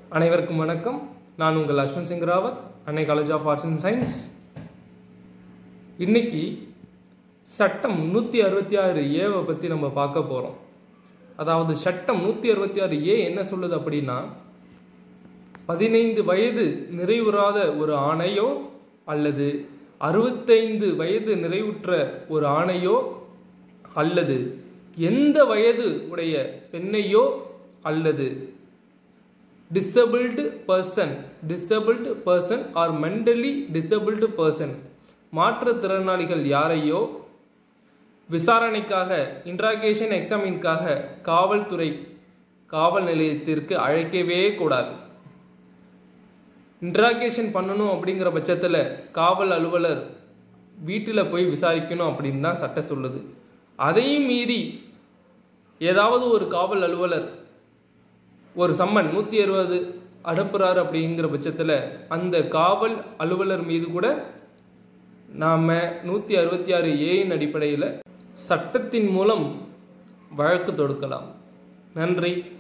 அனைவருக்கும் வணக்கம் நான் உங்கள் Ashwanth Singh Rawat Annai college of arts and science இன்னைக்கு சட்டம் நூற்றி அறுபத்தி ஆறு ஏவை பற்றி நம்ம பார்க்க போகிறோம் அதாவது சட்டம் நூற்றி அறுபத்தி ஆறு ஏ என்ன சொல்லுது அப்படின்னா பதினைந்து வயது நிறைவுறாத ஒரு ஆணையோ அல்லது அறுபத்தைந்து வயது நிறைவுற்ற ஒரு ஆணையோ அல்லது எந்த வயது உடைய பெண்ணையோ அல்லது disabled person disabled person or mentally disabled person மாற்றுத்திறனாளிகள் யாரையோ விசாரணைக்காக இன்ட்ராகேஷன் எக்ஸாமின்காக காவல்துறை காவல் நிலையத்திற்கு அழைக்கவே கூடாது இன்ட்ராகேஷன் பண்ணணும் அப்படிங்கிற பட்சத்தில் காவல் அலுவலர் வீட்டில் போய் விசாரிக்கணும் அப்படின்னு தான் சட்டம் சொல்லுது அதையும் மீறி ஏதாவது ஒரு காவல் அலுவலர் ஒரு சம்மன் நூற்றி அறுபது அனுப்புகிறார் அப்படிங்கிற பட்சத்தில் அந்த காவல் அலுவலர் மீது கூட நாம் நூற்றி அறுபத்தி ஆறு ஏயின் அடிப்படையில் சட்டத்தின் மூலம் வழக்கு தொடுக்கலாம் நன்றி